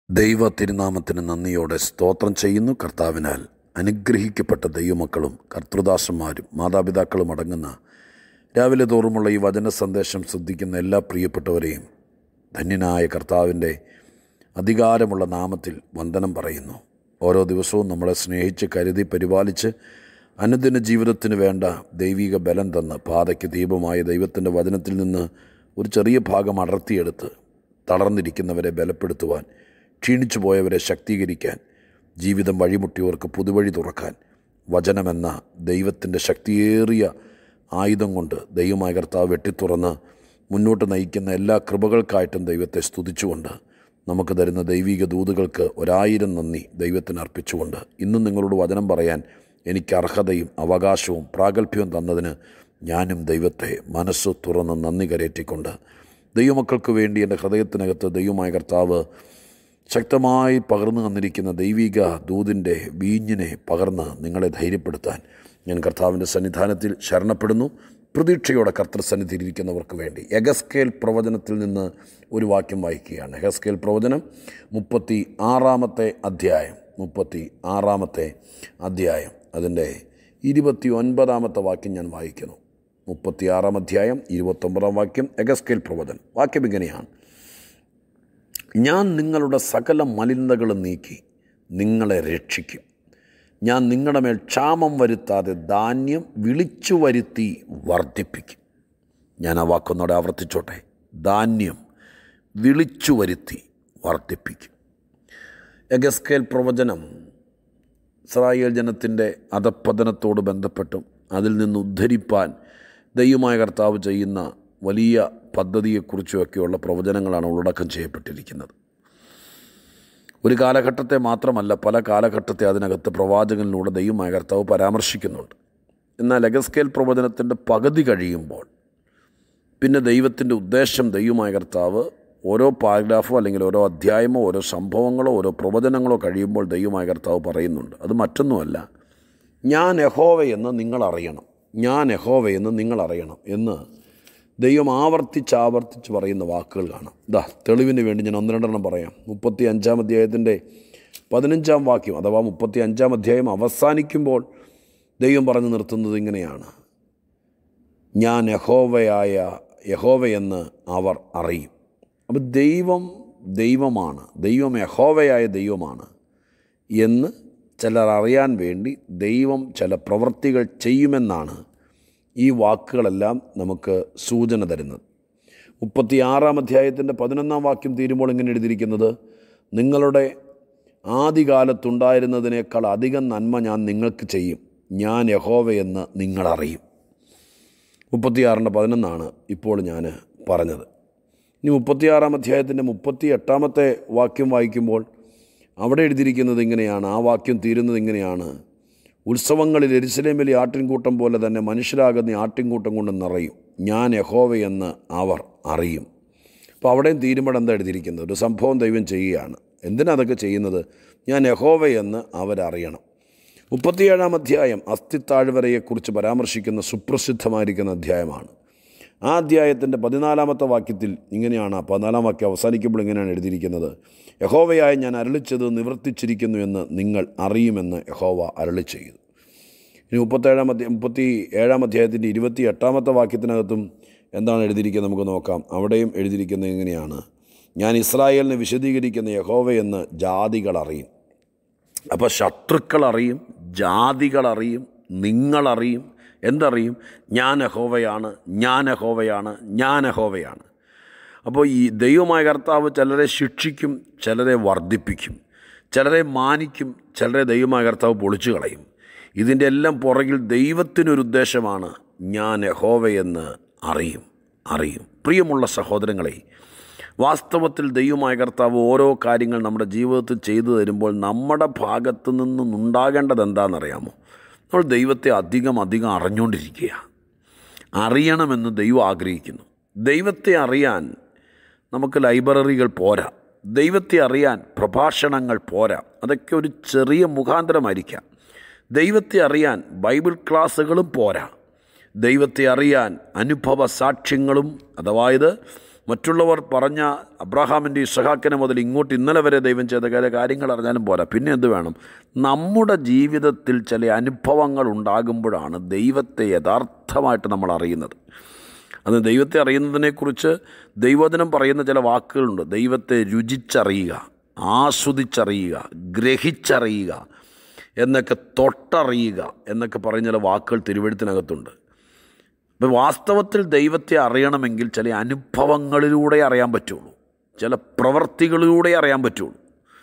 ദൈവ തിരുനാമത്തിന് നന്ദിയോടെ സ്തോത്രം ചെയ്യുന്നു കർത്താവിനാൽ അനുഗ്രഹിക്കപ്പെട്ട ദൈവമക്കളും കർത്തൃദാസന്മാരും മാതാപിതാക്കളും അടങ്ങുന്ന രാവിലെ തോറുമുള്ള ഈ വചന സന്ദേശം ശ്രദ്ധിക്കുന്ന എല്ലാ പ്രിയപ്പെട്ടവരെയും ധന്യനായ കർത്താവിൻ്റെ അധികാരമുള്ള നാമത്തിൽ വന്ദനം പറയുന്നു ഓരോ ദിവസവും നമ്മളെ സ്നേഹിച്ച് കരുതി പരിപാലിച്ച് അനുദിന ജീവിതത്തിന് വേണ്ട ദൈവിക ബലം തന്ന് പാതയ്ക്ക് ദീപമായ ദൈവത്തിൻ്റെ വചനത്തിൽ നിന്ന് ഒരു ചെറിയ ഭാഗം അടർത്തിയെടുത്ത് തളർന്നിരിക്കുന്നവരെ ബലപ്പെടുത്തുവാൻ ക്ഷീണിച്ചു പോയവരെ ശക്തീകരിക്കാൻ ജീവിതം വഴിമുട്ടിയവർക്ക് പുതുവഴി തുറക്കാൻ വചനമെന്ന ദൈവത്തിൻ്റെ ശക്തിയേറിയ ആയുധം കൊണ്ട് ദൈവമായ കർത്താവ് വെട്ടിത്തുറന്ന് മുന്നോട്ട് നയിക്കുന്ന എല്ലാ കൃപകൾക്കായിട്ടും ദൈവത്തെ സ്തുതിച്ചുകൊണ്ട് നമുക്ക് തരുന്ന ദൈവിക ദൂതുകൾക്ക് ഒരായിരം നന്ദി ദൈവത്തിന് അർപ്പിച്ചുകൊണ്ട് ഇന്നും നിങ്ങളോട് വചനം പറയാൻ എനിക്ക് അർഹതയും അവകാശവും പ്രാഗൽഭ്യവും തന്നതിന് ഞാനും ദൈവത്തെ മനസ്സ് തുറന്ന് നന്ദി കരയറ്റിക്കൊണ്ട് ദൈവമക്കൾക്ക് വേണ്ടി എൻ്റെ ഹൃദയത്തിനകത്ത് ദൈവമായ കർത്താവ് ശക്തമായി പകർന്നു തന്നിരിക്കുന്ന ദൈവിക ദൂതിൻ്റെ വീഞ്ഞിനെ പകർന്ന് നിങ്ങളെ ധൈര്യപ്പെടുത്താൻ ഞാൻ കർത്താവിൻ്റെ സന്നിധാനത്തിൽ ശരണപ്പെടുന്നു പ്രതീക്ഷയോടെ കർത്തൃസന്നിധിയിൽ ഇരിക്കുന്നവർക്ക് വേണ്ടി എഗസ്കേൽ പ്രവചനത്തിൽ നിന്ന് ഒരു വാക്യം വായിക്കുകയാണ് എഗസ്കേൽ പ്രവചനം മുപ്പത്തി ആറാമത്തെ അധ്യായം മുപ്പത്തി ആറാമത്തെ അധ്യായം അതിൻ്റെ ഇരുപത്തി ഒൻപതാമത്തെ വാക്യം ഞാൻ വായിക്കുന്നു മുപ്പത്തി ആറാം അധ്യായം ഇരുപത്തൊമ്പതാം വാക്യം എഗസ്കേൽ പ്രവചനം വാക്യം ഇങ്ങനെയാണ് ഞാൻ നിങ്ങളുടെ സകല മലിനതകളും നീക്കി നിങ്ങളെ രക്ഷിക്കും ഞാൻ നിങ്ങളുടെ മേൽ ക്ഷാമം വരുത്താതെ ധാന്യം വിളിച്ചു വരുത്തി വർദ്ധിപ്പിക്കും ഞാൻ ആ വാക്കൊന്നോടെ ആവർത്തിച്ചോട്ടെ ധാന്യം വിളിച്ചു വരുത്തി വർദ്ധിപ്പിക്കും എഗസ്കേൽ പ്രവചനം ഇസ്രായേൽ ജനത്തിൻ്റെ അധപ്പതനത്തോട് ബന്ധപ്പെട്ടും അതിൽ നിന്ന് ഉദ്ധരിപ്പാൻ ദൈവമായ കർത്താവ് ചെയ്യുന്ന വലിയ പദ്ധതിയെക്കുറിച്ചുമൊക്കെയുള്ള പ്രവചനങ്ങളാണ് ഉള്ളടക്കം ചെയ്യപ്പെട്ടിരിക്കുന്നത് ഒരു കാലഘട്ടത്തെ മാത്രമല്ല പല കാലഘട്ടത്തെ അതിനകത്ത് പ്രവാചകനിലൂടെ ദൈവമായ കർത്താവ് പരാമർശിക്കുന്നുണ്ട് എന്നാൽ എഗസ്കേൽ പ്രവചനത്തിൻ്റെ പകുതി കഴിയുമ്പോൾ പിന്നെ ദൈവത്തിൻ്റെ ഉദ്ദേശം ദൈവമായ കർത്താവ് ഓരോ പാരഗ്രാഫോ അല്ലെങ്കിൽ ഓരോ അധ്യായമോ ഓരോ സംഭവങ്ങളോ ഓരോ പ്രവചനങ്ങളോ കഴിയുമ്പോൾ ദൈവമായ കർത്താവ് പറയുന്നുണ്ട് അത് മറ്റൊന്നുമല്ല ഞാൻ യഹോവയെന്ന് നിങ്ങൾ അറിയണം ഞാൻ യഹോവയെന്ന് നിങ്ങൾ അറിയണം എന്ന് ദൈവം ആവർത്തിച്ച് ആവർത്തിച്ച് പറയുന്ന വാക്കുകൾ കാണാം ഇതാ തെളിവിന് വേണ്ടി ഞാൻ ഒന്ന് രണ്ടെണ്ണം പറയാം മുപ്പത്തി അഞ്ചാം അധ്യായത്തിൻ്റെ പതിനഞ്ചാം വാക്യം അഥവാ മുപ്പത്തി അഞ്ചാം അധ്യായം അവസാനിക്കുമ്പോൾ ദൈവം പറഞ്ഞു നിർത്തുന്നത് ഇങ്ങനെയാണ് ഞാൻ യഹോവയായ യഹോവയെന്ന് അവർ അറിയും അപ്പോൾ ദൈവം ദൈവമാണ് ദൈവം യഹോവയായ ദൈവമാണ് എന്ന് ചിലർ അറിയാൻ വേണ്ടി ദൈവം ചില പ്രവൃത്തികൾ ചെയ്യുമെന്നാണ് ഈ വാക്കുകളെല്ലാം നമുക്ക് സൂചന തരുന്നത് മുപ്പത്തിയാറാം അധ്യായത്തിൻ്റെ പതിനൊന്നാം വാക്യം തീരുമ്പോൾ ഇങ്ങനെ എഴുതിയിരിക്കുന്നത് നിങ്ങളുടെ ആദ്യകാലത്തുണ്ടായിരുന്നതിനേക്കാൾ അധികം നന്മ ഞാൻ നിങ്ങൾക്ക് ചെയ്യും ഞാൻ യഹോവയെന്ന് നിങ്ങളറിയും മുപ്പത്തിയാറിൻ്റെ പതിനൊന്നാണ് ഇപ്പോൾ ഞാൻ പറഞ്ഞത് ഇനി മുപ്പത്തിയാറാം അധ്യായത്തിൻ്റെ മുപ്പത്തി എട്ടാമത്തെ വാക്യം വായിക്കുമ്പോൾ അവിടെ എഴുതിയിരിക്കുന്നത് ഇങ്ങനെയാണ് ആ വാക്യം തീരുന്നത് ഇങ്ങനെയാണ് ഉത്സവങ്ങളിൽ എരിശിലേമിലെ ആട്ടിൻകൂട്ടം പോലെ തന്നെ മനുഷ്യരാകുന്ന ആട്ടിൻകൂട്ടം കൊണ്ട് നിറയും ഞാൻ യഹോവയെന്ന് അവർ അറിയും അപ്പോൾ അവിടെയും തീരുമ്പോൾ എന്താ എഴുതിയിരിക്കുന്നത് ഒരു സംഭവം ദൈവം ചെയ്യുകയാണ് എന്തിനാ അതൊക്കെ ചെയ്യുന്നത് ഞാൻ യഹോവയെന്ന് അവരറിയണം മുപ്പത്തിയേഴാം അധ്യായം അസ്ഥിത്താഴ്വരയെക്കുറിച്ച് പരാമർശിക്കുന്ന സുപ്രസിദ്ധമായിരിക്കുന്ന അധ്യായമാണ് ആ അധ്യായത്തിൻ്റെ പതിനാലാമത്തെ വാക്യത്തിൽ ഇങ്ങനെയാണ് ആ പതിനാലാം വാക്യം അവസാനിക്കുമ്പോൾ ഇങ്ങനെയാണ് എഴുതിയിരിക്കുന്നത് യഹോവയായി ഞാൻ അരളിച്ചത് നിവർത്തിച്ചിരിക്കുന്നു എന്ന് നിങ്ങൾ അറിയുമെന്ന് യഹോവ അരളി ചെയ്തു ഇനി മുപ്പത്തേഴാം അധ്യായം മുപ്പത്തി ഏഴാം അധ്യായത്തിൻ്റെ ഇരുപത്തി എട്ടാമത്തെ വാക്യത്തിനകത്തും എന്താണ് എഴുതിയിരിക്കുന്നത് നമുക്ക് നോക്കാം അവിടെയും എഴുതിയിരിക്കുന്നത് ഇങ്ങനെയാണ് ഞാൻ ഇസ്രായേലിനെ വിശദീകരിക്കുന്ന യഹോവയെന്ന് ജാതികൾ അറിയും അപ്പോൾ ശത്രുക്കൾ അറിയും ജാതികൾ അറിയും നിങ്ങളറിയും എന്തറിയും ഞാൻ അഹോവയാണ് ഞാൻ അഹോവയാണ് ഞാൻ അഹോവയാണ് അപ്പോൾ ഈ ദൈവമായ കർത്താവ് ചിലരെ ശിക്ഷിക്കും ചിലരെ വർദ്ധിപ്പിക്കും ചിലരെ മാനിക്കും ചിലരെ ദൈവമായ കർത്താവ് പൊളിച്ചു കളയും ഇതിൻ്റെ എല്ലാം പുറകിൽ ദൈവത്തിനൊരു ഉദ്ദേശമാണ് ഞാൻ യഹോവയെന്ന് അറിയും അറിയും പ്രിയമുള്ള സഹോദരങ്ങളെ വാസ്തവത്തിൽ ദൈവമായ കർത്താവ് ഓരോ കാര്യങ്ങൾ നമ്മുടെ ജീവിതത്തിൽ ചെയ്തു തരുമ്പോൾ നമ്മുടെ ഭാഗത്തു നിന്നുണ്ടാകേണ്ടത് എന്താണെന്നറിയാമോ നമ്മൾ ദൈവത്തെ അധികം അധികം അറിഞ്ഞുകൊണ്ടിരിക്കുക അറിയണമെന്ന് ദൈവം ആഗ്രഹിക്കുന്നു ദൈവത്തെ അറിയാൻ നമുക്ക് ലൈബ്രറികൾ പോരാ ദൈവത്തെ അറിയാൻ പ്രഭാഷണങ്ങൾ പോരാ അതൊക്കെ ഒരു ചെറിയ മുഖാന്തരമായിരിക്കാം ദൈവത്തെ അറിയാൻ ബൈബിൾ ക്ലാസ്സുകളും പോരാ ദൈവത്തെ അറിയാൻ അനുഭവ സാക്ഷ്യങ്ങളും അഥവായത് മറ്റുള്ളവർ പറഞ്ഞ അബ്രഹാമിൻ്റെ ഇസഹാക്കിനെ മുതൽ ഇങ്ങോട്ട് ഇന്നലെ വരെ ദൈവം ചെയ്ത ചില കാര്യങ്ങൾ അറിഞ്ഞാലും പോരാ പിന്നെ എന്ത് വേണം നമ്മുടെ ജീവിതത്തിൽ ചില അനുഭവങ്ങൾ ഉണ്ടാകുമ്പോഴാണ് ദൈവത്തെ യഥാർത്ഥമായിട്ട് നമ്മൾ അറിയുന്നത് അത് ദൈവത്തെ അറിയുന്നതിനെക്കുറിച്ച് ദൈവദിനം പറയുന്ന ചില വാക്കുകളുണ്ട് ദൈവത്തെ രുചിച്ചറിയുക ആസ്വദിച്ചറിയുക ഗ്രഹിച്ചറിയുക എന്നൊക്കെ തൊട്ടറിയുക എന്നൊക്കെ പറയുന്ന ചില വാക്കുകൾ തിരുവഴുത്തിനകത്തുണ്ട് അപ്പോൾ വാസ്തവത്തിൽ ദൈവത്തെ അറിയണമെങ്കിൽ ചില അനുഭവങ്ങളിലൂടെ അറിയാൻ പറ്റുള്ളൂ ചില പ്രവർത്തികളിലൂടെ അറിയാൻ പറ്റുള്ളൂ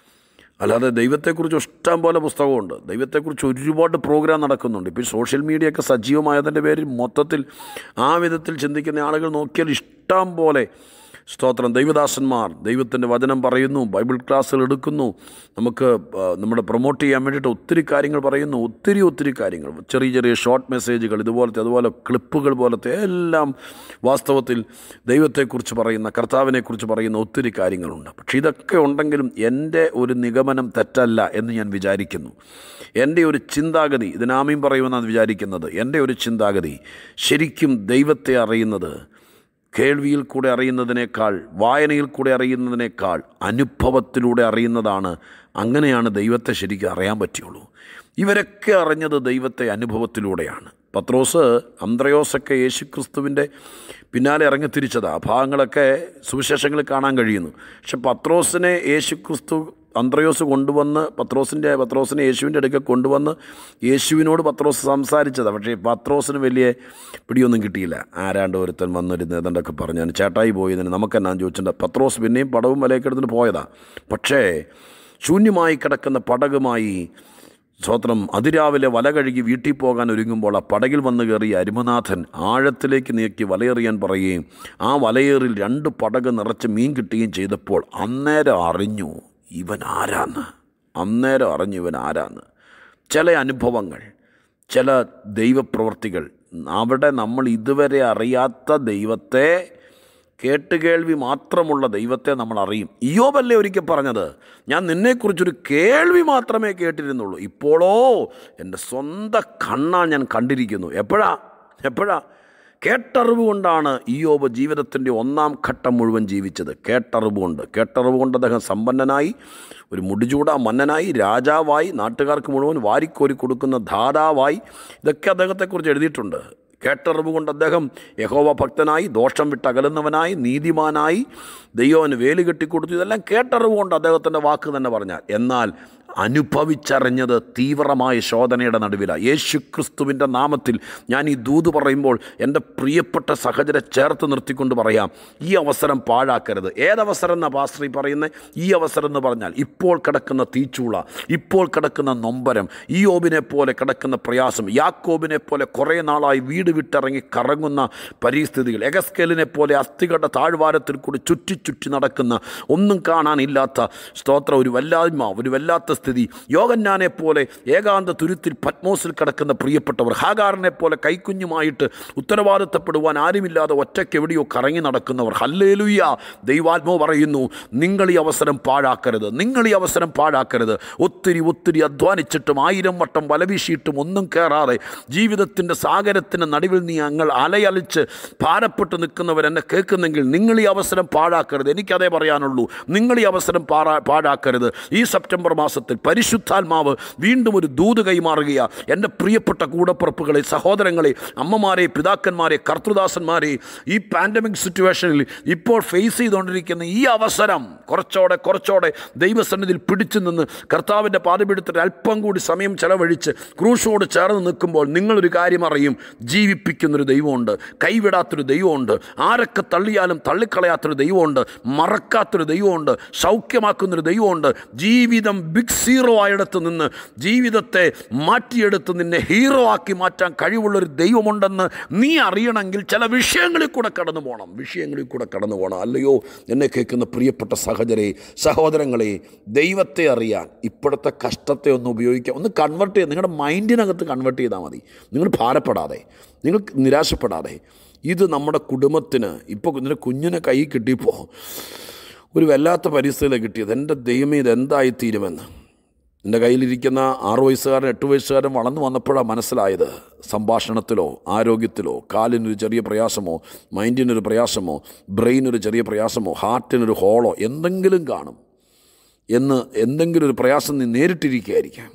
അല്ലാതെ ദൈവത്തെക്കുറിച്ച് ഇഷ്ടം പോലെ പുസ്തകമുണ്ട് ദൈവത്തെക്കുറിച്ച് ഒരുപാട് പ്രോഗ്രാം നടക്കുന്നുണ്ട് ഇപ്പോൾ സോഷ്യൽ മീഡിയ ഒക്കെ സജീവമായതിൻ്റെ പേരിൽ മൊത്തത്തിൽ ആ വിധത്തിൽ ചിന്തിക്കുന്ന ആളുകൾ നോക്കിയാൽ ഇഷ്ടം പോലെ സ്തോത്രം ദൈവദാസന്മാർ ദൈവത്തിൻ്റെ വചനം പറയുന്നു ബൈബിൾ ക്ലാസ്സുകൾ എടുക്കുന്നു നമുക്ക് ആ, നമ്മുടെ പ്രൊമോട്ട് ചെയ്യാൻ വേണ്ടിയിട്ട് ഒത്തിരി കാര്യങ്ങൾ പറയുന്നു ഒത്തിരി ഒത്തിരി കാര്യങ്ങൾ ചെറിയ ചെറിയ ഷോർട്ട് മെസ്സേജുകൾ ഇതുപോലത്തെ അതുപോലെ ക്ലിപ്പുകൾ പോലത്തെ എല്ലാം വാസ്തവത്തിൽ ദൈവത്തെക്കുറിച്ച് പറയുന്ന കർത്താവിനെക്കുറിച്ച് പറയുന്ന ഒത്തിരി കാര്യങ്ങളുണ്ട് പക്ഷേ ഇതൊക്കെ ഉണ്ടെങ്കിലും എൻ്റെ ഒരു നിഗമനം തെറ്റല്ല എന്ന് ഞാൻ വിചാരിക്കുന്നു എൻ്റെ ഒരു ചിന്താഗതി ഇതിനാമയും പറയുമെന്നാണ് വിചാരിക്കുന്നത് എൻ്റെ ഒരു ചിന്താഗതി ശരിക്കും ദൈവത്തെ അറിയുന്നത് കേൾവിയിൽ കൂടെ അറിയുന്നതിനേക്കാൾ വായനയിൽ കൂടെ അറിയുന്നതിനേക്കാൾ അനുഭവത്തിലൂടെ അറിയുന്നതാണ് അങ്ങനെയാണ് ദൈവത്തെ ശരിക്കും അറിയാൻ പറ്റുള്ളൂ ഇവരൊക്കെ അറിഞ്ഞത് ദൈവത്തെ അനുഭവത്തിലൂടെയാണ് പത്രോസ് അന്ത്രയോസൊക്കെ യേശുക്രിസ്തുവിൻ്റെ പിന്നാലെ ഇറങ്ങി തിരിച്ചത് ആ ഭാഗങ്ങളൊക്കെ സുവിശേഷങ്ങളിൽ കാണാൻ കഴിയുന്നു പക്ഷെ പത്രോസിനെ യേശുക്രിസ്തു അന്ത്രയോസ് കൊണ്ടുവന്ന് പത്രോസിൻ്റെ പത്രോസിനെ യേശുവിൻ്റെ അടുക്കൽ കൊണ്ടുവന്ന് യേശുവിനോട് പത്രോസ് സംസാരിച്ചതാണ് പക്ഷേ പത്രോസിന് വലിയ പിടിയൊന്നും കിട്ടിയില്ല ആരാണ്ട് ഒരുത്തൻ വന്നിരുന്ന് ഏതാണ്ടൊക്കെ പറഞ്ഞു ഞാൻ ചേട്ടായി പോയതിന് നമുക്കെന്നാ ചോദിച്ചിട്ടുണ്ട് പത്രോസ് പിന്നെയും പടവും വലയൊക്കെടുത്തിന് പോയതാ പക്ഷേ ശൂന്യമായി കിടക്കുന്ന പടകുമായി സ്വത്രം അതിരാവിലെ വല കഴുകി വീട്ടിൽ പോകാൻ ഒരുങ്ങുമ്പോൾ ആ പടകിൽ വന്ന് കയറിയ അരുമനാഥൻ ആഴത്തിലേക്ക് നീക്കി വലയെറിയാൻ പറയുകയും ആ വലയേറിൽ രണ്ട് പടക് നിറച്ച് മീൻ കിട്ടുകയും ചെയ്തപ്പോൾ അന്നേരം അറിഞ്ഞു ഇവൻ ആരാന്ന് അന്നേരം അറിഞ്ഞു ഇവൻ ആരാന്ന് ചില അനുഭവങ്ങൾ ചില ദൈവപ്രവർത്തികൾ അവിടെ നമ്മൾ ഇതുവരെ അറിയാത്ത ദൈവത്തെ കേട്ടുകേൾവി മാത്രമുള്ള ദൈവത്തെ നമ്മൾ അറിയും ഇയോബല്ലേ ഒരിക്കൽ പറഞ്ഞത് ഞാൻ നിന്നെക്കുറിച്ചൊരു കേൾവി മാത്രമേ കേട്ടിരുന്നുള്ളൂ ഇപ്പോഴോ എൻ്റെ സ്വന്തം കണ്ണാൽ ഞാൻ കണ്ടിരിക്കുന്നു എപ്പോഴാ എപ്പോഴാ കേട്ടറിവ് കൊണ്ടാണ് ഇയോബ് ജീവിതത്തിൻ്റെ ഒന്നാം ഘട്ടം മുഴുവൻ ജീവിച്ചത് കേട്ടറിവ് കൊണ്ട് കേട്ടറിവ് കൊണ്ട് അദ്ദേഹം സമ്പന്നനായി ഒരു മുടിചൂട മന്നനായി രാജാവായി നാട്ടുകാർക്ക് മുഴുവൻ വാരിക്കോരി കൊടുക്കുന്ന ധാതാവായി ഇതൊക്കെ അദ്ദേഹത്തെക്കുറിച്ച് എഴുതിയിട്ടുണ്ട് കേട്ടറിവ് കൊണ്ട് അദ്ദേഹം യഹോവ ഭക്തനായി ദോഷം വിട്ട് അകലുന്നവനായി നീതിമാനായി ദൈവത്തിന് വേലി കെട്ടിക്കൊടുത്തു ഇതെല്ലാം കേട്ടറിവ് കൊണ്ട് അദ്ദേഹത്തിൻ്റെ വാക്ക് തന്നെ പറഞ്ഞാൽ എന്നാൽ അനുഭവിച്ചറിഞ്ഞത് തീവ്രമായ ശോധനയുടെ നടുവിലാണ് യേശു ക്രിസ്തുവിൻ്റെ നാമത്തിൽ ഞാൻ ഈ ദൂത് പറയുമ്പോൾ എൻ്റെ പ്രിയപ്പെട്ട സഹചരെ ചേർത്ത് നിർത്തിക്കൊണ്ട് പറയാം ഈ അവസരം പാഴാക്കരുത് ഏതവസരം എന്നാ പാസ്ത്രീ പറയുന്നത് ഈ അവസരം എന്ന് പറഞ്ഞാൽ ഇപ്പോൾ കിടക്കുന്ന തീച്ചൂള ഇപ്പോൾ കിടക്കുന്ന നൊമ്പരം ഈ ഓബിനെ പോലെ കിടക്കുന്ന പ്രയാസം യാക്കോബിനെ പോലെ കുറേ നാളായി വീട് വിട്ടിറങ്ങി കറങ്ങുന്ന പരിസ്ഥിതികൾ എഗസ്കേലിനെ പോലെ അസ്ഥികളുടെ താഴ്വാരത്തിൽ കൂടി ചുറ്റി ചുറ്റി നടക്കുന്ന ഒന്നും കാണാനില്ലാത്ത സ്തോത്രം ഒരു വല്ലായ്മ ഒരു വല്ലാത്ത സ്ഥിതി യോഗന്നാനെ പോലെ ഏകാന്ത തുരുത്തിൽ പത്മോസിൽ കിടക്കുന്ന പ്രിയപ്പെട്ടവർ ഹാഗാറിനെ പോലെ കൈക്കുഞ്ഞുമായിട്ട് ഉത്തരവാദിത്തപ്പെടുവാൻ ആരുമില്ലാതെ ഒറ്റയ്ക്ക് എവിടെയോ കറങ്ങി നടക്കുന്നവർ ഹല്ലേലുയ്യ ദൈവാത്മാവ് പറയുന്നു നിങ്ങൾ ഈ അവസരം പാഴാക്കരുത് നിങ്ങൾ ഈ അവസരം പാഴാക്കരുത് ഒത്തിരി ഒത്തിരി അധ്വാനിച്ചിട്ടും ആയിരം വട്ടം വലവീശിയിട്ടും ഒന്നും കയറാതെ ജീവിതത്തിൻ്റെ സാഗരത്തിൻ്റെ നടുവിൽ നീ ഞങ്ങൾ അലയലിച്ച് ഭാരപ്പെട്ട് നിൽക്കുന്നവർ എന്നെ കേൾക്കുന്നെങ്കിൽ നിങ്ങൾ ഈ അവസരം പാഴാക്കരുത് എനിക്കതേ പറയാനുള്ളൂ നിങ്ങൾ ഈ അവസരം പാഴാ പാഴാക്കരുത് ഈ സെപ്റ്റംബർ മാസത്തിൽ പരിശുദ്ധാത്മാവ് വീണ്ടും ഒരു ദൂത് കൈമാറുകയാണ് എൻ്റെ പ്രിയപ്പെട്ട കൂടപ്പുറപ്പുകളെ സഹോദരങ്ങളെ അമ്മമാരെ പിതാക്കന്മാരെ കർത്തൃദാസന്മാരെ ഈ പാൻഡമിക് സിറ്റുവേഷനിൽ ഇപ്പോൾ ഫേസ് ചെയ്തുകൊണ്ടിരിക്കുന്ന ഈ അവസരം കുറച്ചോടെ കുറച്ചോടെ ദൈവസന്നിധിയിൽ പിടിച്ചു നിന്ന് കർത്താവിൻ്റെ പാതപിടുത്തിൽ അല്പം കൂടി സമയം ചെലവഴിച്ച് ക്രൂശോട് ചേർന്ന് നിൽക്കുമ്പോൾ നിങ്ങളൊരു കാര്യം അറിയും ജീവിപ്പിക്കുന്നൊരു ദൈവമുണ്ട് കൈവിടാത്തൊരു ദൈവമുണ്ട് ആരൊക്കെ തള്ളിയാലും തള്ളിക്കളയാത്തൊരു ദൈവമുണ്ട് മറക്കാത്തൊരു ദൈവമുണ്ട് സൗഖ്യമാക്കുന്നൊരു ദൈവമുണ്ട് ജീവിതം ബിഗ് സീറോ ആയിടത്ത് നിന്ന് ജീവിതത്തെ മാറ്റിയെടുത്ത് നിന്നെ ഹീറോ ആക്കി മാറ്റാൻ കഴിവുള്ളൊരു ദൈവമുണ്ടെന്ന് നീ അറിയണമെങ്കിൽ ചില വിഷയങ്ങളിൽ കൂടെ കടന്നു പോകണം വിഷയങ്ങളിൽ കൂടെ കടന്നു പോകണം അല്ലയോ എന്നെ കേൾക്കുന്ന പ്രിയപ്പെട്ട സഹചരെ സഹോദരങ്ങളെ ദൈവത്തെ അറിയാൻ ഇപ്പോഴത്തെ കഷ്ടത്തെ ഒന്ന് ഉപയോഗിക്കാം ഒന്ന് കൺവെർട്ട് ചെയ്ത് നിങ്ങളുടെ മൈൻഡിനകത്ത് കൺവെർട്ട് ചെയ്താൽ മതി നിങ്ങൾ ഭാരപ്പെടാതെ നിങ്ങൾ നിരാശപ്പെടാതെ ഇത് നമ്മുടെ കുടുംബത്തിന് ഇപ്പോൾ നിന്റെ കുഞ്ഞിനെ കൈ കിട്ടിയപ്പോൾ ഒരു വല്ലാത്ത പരിസ്ഥിതിയിലാണ് കിട്ടിയത് എൻ്റെ ദൈവമേ ഇത് എന്തായി തീരുമെന്ന് എൻ്റെ കയ്യിലിരിക്കുന്ന ആറു വയസ്സുകാരൻ എട്ട് വയസ്സുകാരൻ വളർന്നു വന്നപ്പോഴാണ് മനസ്സിലായത് സംഭാഷണത്തിലോ ആരോഗ്യത്തിലോ കാലിനൊരു ചെറിയ പ്രയാസമോ മൈൻഡിനൊരു പ്രയാസമോ ബ്രെയിനൊരു ചെറിയ പ്രയാസമോ ഹാർട്ടിനൊരു ഹോളോ എന്തെങ്കിലും കാണും എന്ന് എന്തെങ്കിലും ഒരു പ്രയാസം നീ നേരിട്ടിരിക്കുകയായിരിക്കാം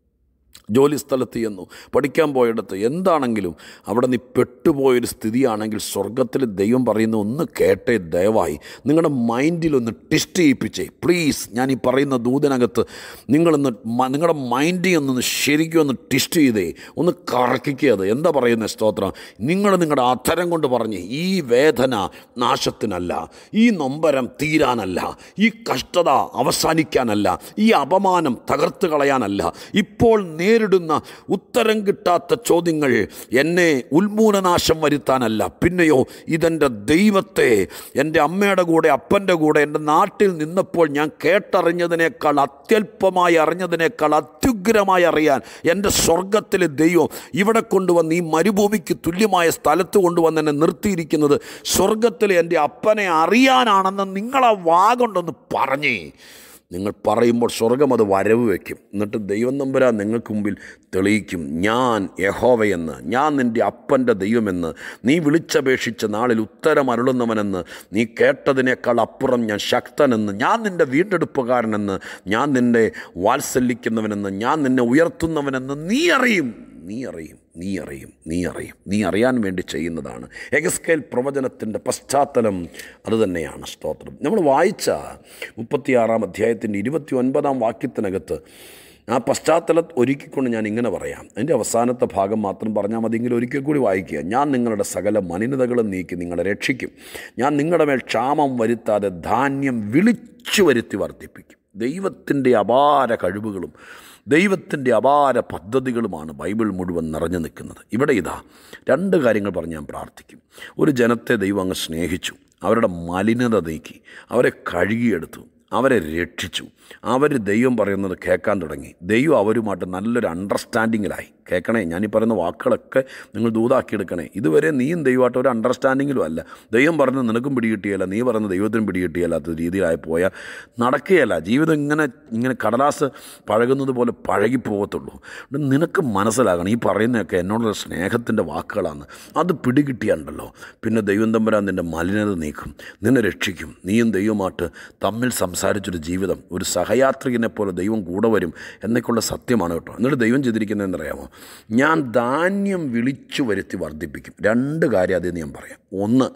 ജോലി സ്ഥലത്ത് ചെന്നു പഠിക്കാൻ പോയിടത്ത് എന്താണെങ്കിലും അവിടെ നീ പെട്ടുപോയൊരു സ്ഥിതിയാണെങ്കിൽ സ്വർഗത്തിൽ ദൈവം പറയുന്ന ഒന്ന് കേട്ടേ ദയവായി നിങ്ങളുടെ മൈൻഡിലൊന്ന് ടെസ്റ്റ് ചെയ്യിപ്പിച്ചേ പ്ലീസ് ഞാൻ ഈ പറയുന്ന ദൂതനകത്ത് നിങ്ങളൊന്ന് മ- നിങ്ങളുടെ മൈൻഡിൽ ഒന്ന് ശരിക്കും ഒന്ന് ടെസ്റ്റ് ചെയ്തേ ഒന്ന് കറക്കിക്കുക അത് എന്താ പറയുന്ന സ്തോത്രം നിങ്ങൾ നിങ്ങളുടെ അധരം കൊണ്ട് പറഞ്ഞ് ഈ വേദന നാശത്തിനല്ല ഈ നൊമ്പരം തീരാനല്ല ഈ കഷ്ടത അവസാനിക്കാനല്ല ഈ അപമാനം തകർത്ത് കളയാനല്ല ഇപ്പോൾ നേരിടുന്ന ഉത്തരം കിട്ടാത്ത ചോദ്യങ്ങൾ എന്നെ ഉന്മൂലനാശം വരുത്താനല്ല പിന്നെയോ ഇതെൻ്റെ ദൈവത്തെ എൻ്റെ അമ്മയുടെ കൂടെ അപ്പൻ്റെ കൂടെ എൻ്റെ നാട്ടിൽ നിന്നപ്പോൾ ഞാൻ കേട്ടറിഞ്ഞതിനേക്കാൾ അത്യല്പമായി അറിഞ്ഞതിനേക്കാൾ അത്യുഗ്രമായി അറിയാൻ എൻ്റെ സ്വർഗത്തിലെ ദൈവം ഇവിടെ കൊണ്ടുവന്ന് ഈ മരുഭൂമിക്ക് തുല്യമായ സ്ഥലത്ത് കൊണ്ടുവന്ന് എന്നെ നിർത്തിയിരിക്കുന്നത് സ്വർഗത്തിലെ എൻ്റെ അപ്പനെ അറിയാനാണെന്ന് നിങ്ങളാ വാ കൊണ്ടൊന്ന് പറഞ്ഞേ നിങ്ങൾ പറയുമ്പോൾ സ്വർഗം അത് വരവ് വയ്ക്കും എന്നിട്ട് ദൈവം നമ്പരാ നിങ്ങൾക്ക് മുമ്പിൽ തെളിയിക്കും ഞാൻ യഹോവയെന്ന് ഞാൻ നിൻ്റെ അപ്പൻ്റെ ദൈവമെന്ന് നീ വിളിച്ചപേക്ഷിച്ച നാളിൽ ഉത്തരം അരുളുന്നവനെന്ന് നീ കേട്ടതിനേക്കാൾ അപ്പുറം ഞാൻ ശക്തനെന്ന് ഞാൻ നിൻ്റെ വീണ്ടെടുപ്പുകാരനെന്ന് ഞാൻ നിന്നെ വാത്സല്യിക്കുന്നവനെന്ന് ഞാൻ നിന്നെ ഉയർത്തുന്നവനെന്ന് നീ അറിയും നീ അറിയും നീ അറിയും നീ അറിയും നീ അറിയാൻ വേണ്ടി ചെയ്യുന്നതാണ് എഗസ്കേൽ പ്രവചനത്തിൻ്റെ പശ്ചാത്തലം അതുതന്നെയാണ് സ്തോത്രം നമ്മൾ വായിച്ച മുപ്പത്തിയാറാം അധ്യായത്തിൻ്റെ ഇരുപത്തി ഒൻപതാം വാക്യത്തിനകത്ത് ആ പശ്ചാത്തലം ഒരുക്കിക്കൊണ്ട് ഞാൻ ഇങ്ങനെ പറയാം അതിൻ്റെ അവസാനത്തെ ഭാഗം മാത്രം പറഞ്ഞാൽ മതി എങ്കിലും ഒരിക്കൽ കൂടി വായിക്കുക ഞാൻ നിങ്ങളുടെ സകല മലിനതകളും നീക്കി നിങ്ങളെ രക്ഷിക്കും ഞാൻ നിങ്ങളുടെ മേൽ ക്ഷാമം വരുത്താതെ ധാന്യം വിളിച്ചു വരുത്തി വർദ്ധിപ്പിക്കും ദൈവത്തിൻ്റെ അപാര കഴിവുകളും ദൈവത്തിൻ്റെ അപാര പദ്ധതികളുമാണ് ബൈബിൾ മുഴുവൻ നിറഞ്ഞു നിൽക്കുന്നത് ഇവിടെ ഇതാ രണ്ട് കാര്യങ്ങൾ പറഞ്ഞ് ഞാൻ പ്രാർത്ഥിക്കും ഒരു ജനത്തെ ദൈവം അങ്ങ് സ്നേഹിച്ചു അവരുടെ മലിനത നീക്കി അവരെ കഴുകിയെടുത്തു അവരെ രക്ഷിച്ചു അവർ ദൈവം പറയുന്നത് കേൾക്കാൻ തുടങ്ങി ദൈവം അവരുമായിട്ട് നല്ലൊരു അണ്ടർസ്റ്റാൻഡിങ്ങിലായി കേൾക്കണേ ഞാനീ പറയുന്ന വാക്കുകളൊക്കെ നിങ്ങൾ ദൂതാക്കിയെടുക്കണേ ഇതുവരെ നീയും ദൈവമായിട്ട് ഒരു അണ്ടർസ്റ്റാൻഡിങ്ങിലും അല്ല ദൈവം പറഞ്ഞത് നിനക്കും പിടികിട്ടിയല്ല നീ പറഞ്ഞ ദൈവത്തിനും പിടികിട്ടിയല്ലാത്ത രീതിയിലായി പോയാൽ നടക്കുകയല്ല ജീവിതം ഇങ്ങനെ ഇങ്ങനെ കടലാസ് പഴകുന്നത് പോലെ പഴകി പോകത്തുള്ളൂ അതുകൊണ്ട് നിനക്ക് മനസ്സിലാകണം ഈ പറയുന്നതൊക്കെ എന്നോടുള്ള സ്നേഹത്തിൻ്റെ വാക്കുകളാണ് അത് പിടികിട്ടിയാണ്ടല്ലോ പിന്നെ ദൈവം തമ്പരാൻ നിൻ്റെ മലിനത നീക്കും നിന്നെ രക്ഷിക്കും നീയും ദൈവമായിട്ട് തമ്മിൽ സംസാരിച്ചൊരു ജീവിതം ഒരു സഹയാത്രികനെ പോലെ ദൈവം കൂടെ വരും എന്നൊക്കെയുള്ള സത്യമാണ് കേട്ടോ എന്നിട്ട് ദൈവം ചെയ്തിരിക്കുന്നത് എന്നറിയാമോ ഞാൻ ധാന്യം വിളിച്ചു വരുത്തി വർദ്ധിപ്പിക്കും രണ്ട് കാര്യം അതിൽ ഞാൻ പറയാം ഒന്ന്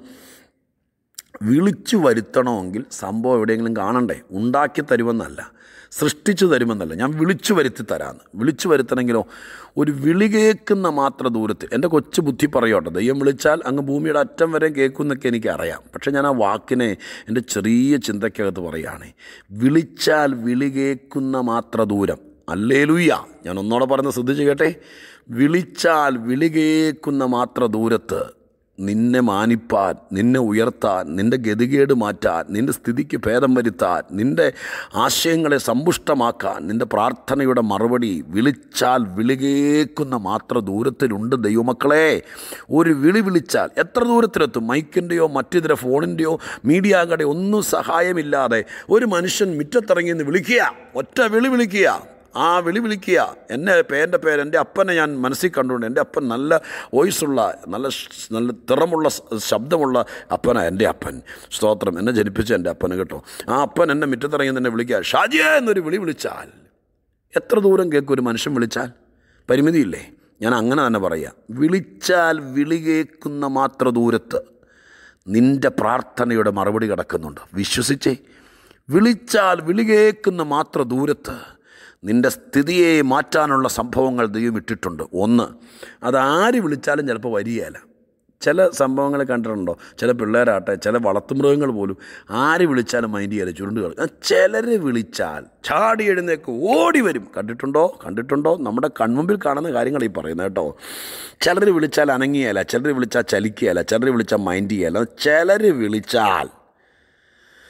വിളിച്ചു വരുത്തണമെങ്കിൽ സംഭവം എവിടെയെങ്കിലും കാണണ്ടേ ഉണ്ടാക്കി തരുമെന്നല്ല സൃഷ്ടിച്ചു തരുമെന്നല്ല ഞാൻ വിളിച്ചു വരുത്തി തരാമെന്ന് വിളിച്ചു വരുത്തണമെങ്കിലോ ഒരു വിളി കേൾക്കുന്ന മാത്ര ദൂരത്തിൽ എൻ്റെ കൊച്ചു ബുദ്ധി പറയോട്ടെ ദൈവം വിളിച്ചാൽ അങ്ങ് ഭൂമിയുടെ അറ്റം വരെ കേൾക്കുമെന്നൊക്കെ എനിക്കറിയാം പക്ഷേ ഞാൻ ആ വാക്കിനെ എൻ്റെ ചെറിയ ചിന്തയ്ക്കകത്ത് പറയുകയാണ് വിളിച്ചാൽ വിളി കേൾക്കുന്ന മാത്ര ദൂരം അല്ലേലുയ്യ ഞാൻ ഒന്നോടെ പറഞ്ഞ് ശ്രദ്ധിച്ച് കേട്ടെ വിളിച്ചാൽ വിളി കേൾക്കുന്ന മാത്ര ദൂരത്ത് നിന്നെ മാനിപ്പാൻ നിന്നെ ഉയർത്താൻ നിൻ്റെ ഗതികേട് മാറ്റാൻ നിൻ്റെ സ്ഥിതിക്ക് ഭേദം വരുത്താൻ നിൻ്റെ ആശയങ്ങളെ സമ്പുഷ്ടമാക്കാൻ നിൻ്റെ പ്രാർത്ഥനയുടെ മറുപടി വിളിച്ചാൽ വിളി കേൾക്കുന്ന മാത്ര ദൂരത്തിലുണ്ട് ദൈവമക്കളെ ഒരു വിളി വിളിച്ചാൽ എത്ര ദൂരത്തിലെത്തും മൈക്കിൻ്റെയോ മറ്റിതര ഫോണിൻ്റെയോ മീഡിയാകളുടെ ഒന്നും സഹായമില്ലാതെ ഒരു മനുഷ്യൻ മുറ്റത്തിറങ്ങി എന്ന് വിളിക്കുക ഒറ്റ വിളി വിളിക്കുക ആ വിളി വിളിക്കുക എന്നെ പേൻ്റെ പേര് എൻ്റെ അപ്പനെ ഞാൻ മനസ്സിൽ കണ്ടുകൊണ്ട് എൻ്റെ അപ്പൻ നല്ല വോയിസുള്ള നല്ല ഷ്- നല്ല തിറമുള്ള സ് ശബ്ദമുള്ള അപ്പനാണ് എൻ്റെ അപ്പൻ സ്തോത്രം എന്നെ ജനിപ്പിച്ച എൻ്റെ അപ്പന് കേട്ടോ ആ അപ്പൻ എന്നെ മുറ്റത്തിറങ്ങി തന്നെ വിളിക്കുക ഷാജിയ എന്നൊരു വിളി വിളിച്ചാൽ എത്ര ദൂരം കേൾക്കും ഒരു മനുഷ്യൻ വിളിച്ചാൽ പരിമിതിയില്ലേ ഞാൻ അങ്ങനെ തന്നെ പറയാം വിളിച്ചാൽ വിളി കേൾക്കുന്ന മാത്ര ദൂരത്ത് നിൻ്റെ പ്രാർത്ഥനയുടെ മറുപടി കിടക്കുന്നുണ്ട് വിശ്വസിച്ചേ വിളിച്ചാൽ വിളി കേൾക്കുന്ന മാത്ര ദൂരത്ത് നിൻ്റെ സ്ഥിതിയെ മാറ്റാനുള്ള സംഭവങ്ങൾ ദൈവം ഇട്ടിട്ടുണ്ട് ഒന്ന് അതാര് വിളിച്ചാലും ചിലപ്പോൾ വരികയില്ല ചില സംഭവങ്ങൾ കണ്ടിട്ടുണ്ടോ ചില പിള്ളേരാട്ടെ ചില വളർത്തുമൃഗങ്ങൾ പോലും ആര് വിളിച്ചാലും മൈൻഡ് ചെയ്യാതെ ചുരുണ്ട് കളി ചിലർ വിളിച്ചാൽ ചാടി എഴുന്നേക്ക് ഓടി വരും കണ്ടിട്ടുണ്ടോ കണ്ടിട്ടുണ്ടോ നമ്മുടെ കൺമുമ്പിൽ കാണുന്ന കാര്യങ്ങൾ ഈ പറയുന്നത് കേട്ടോ ചിലർ വിളിച്ചാൽ അനങ്ങിയല്ല ചിലർ വിളിച്ചാൽ ചലിക്കുകയല്ല ചിലർ വിളിച്ചാൽ മൈൻഡ് ചെയ്യല ചിലർ വിളിച്ചാൽ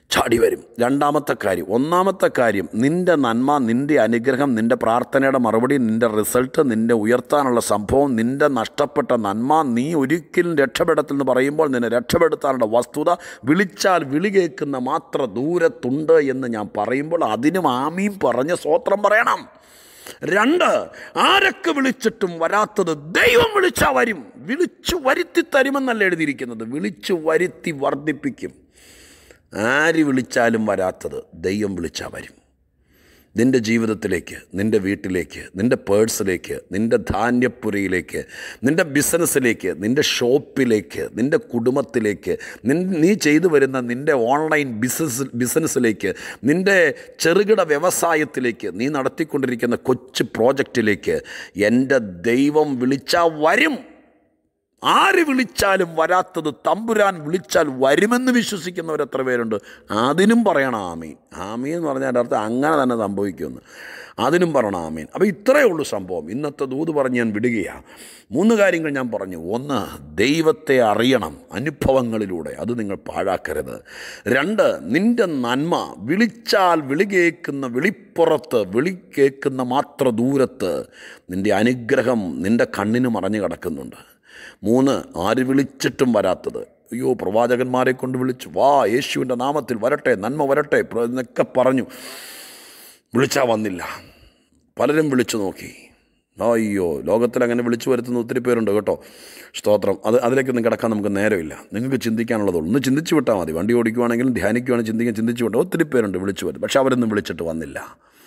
ചാടി വരും രണ്ടാമത്തെ കാര്യം ഒന്നാമത്തെ കാര്യം നിൻ്റെ നന്മ നിൻ്റെ അനുഗ്രഹം നിൻ്റെ പ്രാർത്ഥനയുടെ മറുപടി നിൻ്റെ റിസൾട്ട് നിൻ്റെ ഉയർത്താനുള്ള സംഭവം നിൻ്റെ നഷ്ടപ്പെട്ട നന്മ നീ ഒരിക്കലും രക്ഷപ്പെടത്തില്ലെന്ന് പറയുമ്പോൾ നിന്നെ രക്ഷപ്പെടുത്താനുള്ള വസ്തുത വിളിച്ചാൽ വിളി കേൾക്കുന്ന മാത്ര ദൂരത്തുണ്ട് എന്ന് ഞാൻ പറയുമ്പോൾ അതിനും ആമീം പറഞ്ഞ് സ്വോത്രം പറയണം രണ്ട് ആരൊക്കെ വിളിച്ചിട്ടും വരാത്തത് ദൈവം വിളിച്ചാൽ വരും വിളിച്ചു വരുത്തി തരുമെന്നല്ല എഴുതിയിരിക്കുന്നത് വിളിച്ചു വരുത്തി വർദ്ധിപ്പിക്കും ആര് വിളിച്ചാലും വരാത്തത് ദൈവം വിളിച്ചാൽ വരും നിൻ്റെ ജീവിതത്തിലേക്ക് നിൻ്റെ വീട്ടിലേക്ക് നിൻ്റെ പേഴ്സിലേക്ക് നിൻ്റെ ധാന്യപ്പുരയിലേക്ക് നിൻ്റെ ബിസിനസ്സിലേക്ക് നിൻ്റെ ഷോപ്പിലേക്ക് നിൻ്റെ കുടുംബത്തിലേക്ക് നിൻ നീ ചെയ്തു വരുന്ന നിൻ്റെ ഓൺലൈൻ ബിസിനസ് ബിസിനസ്സിലേക്ക് നിൻ്റെ ചെറുകിട വ്യവസായത്തിലേക്ക് നീ നടത്തിക്കൊണ്ടിരിക്കുന്ന കൊച്ചു പ്രോജക്റ്റിലേക്ക് എൻ്റെ ദൈവം വിളിച്ചാൽ വരും ആര് വിളിച്ചാലും വരാത്തത് തമ്പുരാൻ വിളിച്ചാൽ വരുമെന്ന് വിശ്വസിക്കുന്നവർ എത്ര പേരുണ്ട് അതിനും പറയണം ആമീൻ ആമീൻ എന്ന് പറഞ്ഞാൽ അർത്ഥം അങ്ങനെ തന്നെ സംഭവിക്കുമെന്ന് അതിനും പറയണം ആമീൻ അപ്പോൾ ഇത്രയേ ഉള്ളൂ സംഭവം ഇന്നത്തെ ദൂത് പറഞ്ഞ് ഞാൻ വിടുകയാണ് മൂന്ന് കാര്യങ്ങൾ ഞാൻ പറഞ്ഞു ഒന്ന് ദൈവത്തെ അറിയണം അനുഭവങ്ങളിലൂടെ അത് നിങ്ങൾ പാഴാക്കരുത് രണ്ട് നിൻ്റെ നന്മ വിളിച്ചാൽ വിളി കേൾക്കുന്ന വിളിപ്പുറത്ത് വിളി കേൾക്കുന്ന മാത്ര ദൂരത്ത് നിൻ്റെ അനുഗ്രഹം നിൻ്റെ കണ്ണിന് മറഞ്ഞു കിടക്കുന്നുണ്ട് മൂന്ന് ആര് വിളിച്ചിട്ടും വരാത്തത് അയ്യോ പ്രവാചകന്മാരെ കൊണ്ട് വിളിച്ചു വാ യേശുവിൻ്റെ നാമത്തിൽ വരട്ടെ നന്മ വരട്ടെ പ്ര- എന്നൊക്കെ പറഞ്ഞു വിളിച്ചാൽ വന്നില്ല പലരും വിളിച്ചു നോക്കി അയ്യോ ലോകത്തിൽ അങ്ങനെ വിളിച്ചു വരുത്തുന്ന ഒത്തിരി പേരുണ്ട് കേട്ടോ സ്തോത്രം അത് അതിലേക്കൊന്നും കിടക്കാൻ നമുക്ക് നേരമില്ല നിങ്ങൾക്ക് ചിന്തിക്കാനുള്ളതുള്ളൂ ഒന്ന് ചിന്തിച്ച് വിട്ടാൽ മതി വണ്ടി ഓടിക്കുവാണെങ്കിലും ധ്യാനിക്കുവാണെങ്കിൽ ചിന്തിക്കാൻ ചിന്തിച്ച് വിട്ടാൽ ഒത്തിരി പേരുണ്ട് വിളിച്ചു വരും പക്ഷെ അവരൊന്നും വിളിച്ചിട്ട് വന്നില്ല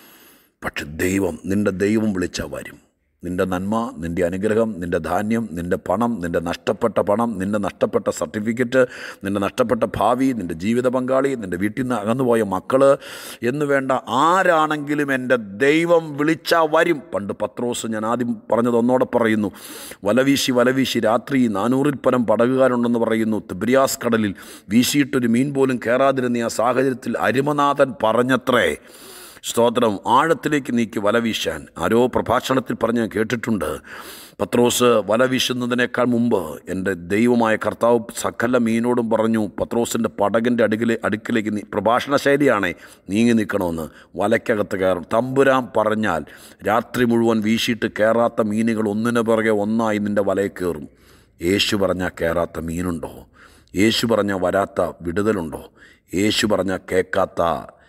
പക്ഷെ ദൈവം നിൻ്റെ ദൈവം വിളിച്ചാൽ വരും നിൻ്റെ നന്മ നിൻ്റെ അനുഗ്രഹം നിൻ്റെ ധാന്യം നിൻ്റെ പണം നിൻ്റെ നഷ്ടപ്പെട്ട പണം നിൻ്റെ നഷ്ടപ്പെട്ട സർട്ടിഫിക്കറ്റ് നിൻ്റെ നഷ്ടപ്പെട്ട ഭാവി നിൻ്റെ ജീവിത പങ്കാളി നിൻ്റെ വീട്ടിൽ നിന്ന് അകന്നുപോയ മക്കൾ എന്ന് വേണ്ട ആരാണെങ്കിലും എൻ്റെ ദൈവം വിളിച്ചാൽ വരും പണ്ട് പത്രോസ് ഞാൻ ആദ്യം പറഞ്ഞത് ഒന്നോടെ പറയുന്നു വലവീശി വലവീശി രാത്രി നാനൂറിൽ പരം പടകുകാരുണ്ടെന്ന് പറയുന്നു തിബ്രിയാസ് കടലിൽ വീശിയിട്ടൊരു മീൻ പോലും കയറാതിരുന്ന ആ സാഹചര്യത്തിൽ അരിമനാഥൻ പറഞ്ഞത്രേ സ്തോത്രം ആഴത്തിലേക്ക് നീക്കി വല വീശാൻ ആരോ പ്രഭാഷണത്തിൽ പറഞ്ഞ് ഞാൻ കേട്ടിട്ടുണ്ട് പത്രോസ് വല വീശുന്നതിനേക്കാൾ മുമ്പ് എൻ്റെ ദൈവമായ കർത്താവ് സകല മീനോടും പറഞ്ഞു പത്രോസിൻ്റെ പടകിൻ്റെ അടുക്കിലെ അടുക്കിലേക്ക് നീ പ്രഭാഷണ ശൈലിയാണേ നീങ്ങി നിൽക്കണമെന്ന് വലയ്ക്കകത്ത് കയറും തമ്പുരാൻ പറഞ്ഞാൽ രാത്രി മുഴുവൻ വീശിയിട്ട് കയറാത്ത മീനുകൾ ഒന്നിനു പുറകെ ഒന്നായി നിൻ്റെ വലയിൽ കയറും യേശു പറഞ്ഞാൽ കയറാത്ത മീനുണ്ടോ യേശു പറഞ്ഞാൽ വരാത്ത വിടുതലുണ്ടോ യേശു പറഞ്ഞാൽ കേൾക്കാത്ത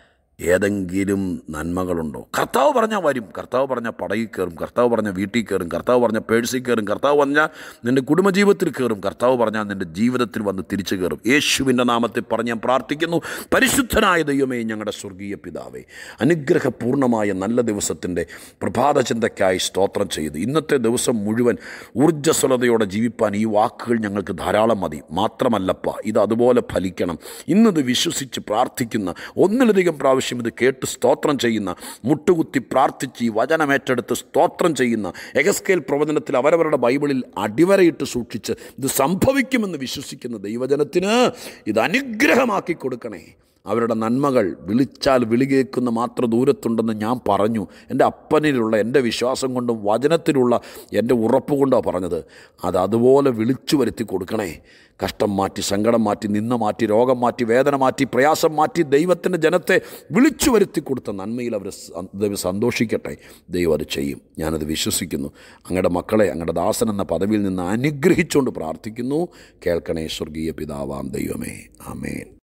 ഏതെങ്കിലും നന്മകളുണ്ടോ കർത്താവ് പറഞ്ഞാൽ വരും കർത്താവ് പറഞ്ഞാൽ പടയിൽ കയറും കർത്താവ് പറഞ്ഞാൽ വീട്ടിൽ കയറും കർത്താവ് പറഞ്ഞാൽ പേഴ്സിൽ കയറും കർത്താവ് പറഞ്ഞാൽ നിൻ്റെ കുടുംബജീവിതത്തിൽ കയറും കർത്താവ് പറഞ്ഞാൽ നിൻ്റെ ജീവിതത്തിൽ വന്ന് തിരിച്ചു കയറും യേശുവിൻ്റെ നാമത്തിൽ പറഞ്ഞ് ഞാൻ പ്രാർത്ഥിക്കുന്നു പരിശുദ്ധനായ ദൈവമേ ഞങ്ങളുടെ സ്വർഗീയ പിതാവേ അനുഗ്രഹപൂർണ്ണമായ നല്ല ദിവസത്തിൻ്റെ പ്രഭാത ചിന്തയ്ക്കായി സ്തോത്രം ചെയ്ത് ഇന്നത്തെ ദിവസം മുഴുവൻ ഊർജ്ജസ്വലതയോടെ ജീവിപ്പാൻ ഈ വാക്കുകൾ ഞങ്ങൾക്ക് ധാരാളം മതി മാത്രമല്ലപ്പ ഇത് അതുപോലെ ഫലിക്കണം ഇന്നത് വിശ്വസിച്ച് പ്രാർത്ഥിക്കുന്ന ഒന്നിലധികം പ്രാവശ്യം ഇത് കേട്ട് സ്തോത്രം ചെയ്യുന്ന മുട്ടുകുത്തി പ്രാർത്ഥിച്ച് ഈ വചനമേറ്റെടുത്ത് സ്തോത്രം ചെയ്യുന്ന എഗസ്കേൽ പ്രവചനത്തിൽ അവരവരുടെ ബൈബിളിൽ അടിവരയിട്ട് സൂക്ഷിച്ച് ഇത് സംഭവിക്കുമെന്ന് വിശ്വസിക്കുന്ന ദൈവജനത്തിന് ഇത് അനുഗ്രഹമാക്കി കൊടുക്കണേ അവരുടെ നന്മകൾ വിളിച്ചാൽ വിളി കേൾക്കുന്ന മാത്ര ദൂരത്തുണ്ടെന്ന് ഞാൻ പറഞ്ഞു എൻ്റെ അപ്പനിലുള്ള എൻ്റെ വിശ്വാസം കൊണ്ടും വചനത്തിലുള്ള എൻ്റെ ഉറപ്പ് കൊണ്ടാണ് പറഞ്ഞത് അത് അതുപോലെ വിളിച്ചു വരുത്തി കൊടുക്കണേ കഷ്ടം മാറ്റി സങ്കടം മാറ്റി നിന്ന മാറ്റി രോഗം മാറ്റി വേദന മാറ്റി പ്രയാസം മാറ്റി ദൈവത്തിൻ്റെ ജനത്തെ വിളിച്ചു വരുത്തി കൊടുത്ത നന്മയിൽ അവർ സ- ദൈവം സന്തോഷിക്കട്ടെ ദൈവം അത് ചെയ്യും ഞാനത് വിശ്വസിക്കുന്നു അങ്ങയുടെ മക്കളെ അങ്ങയുടെ ദാസൻ എന്ന പദവിയിൽ നിന്ന് അനുഗ്രഹിച്ചുകൊണ്ട് പ്രാർത്ഥിക്കുന്നു കേൾക്കണേ സ്വർഗീയ പിതാവാം ദൈവമേ ആമേൻ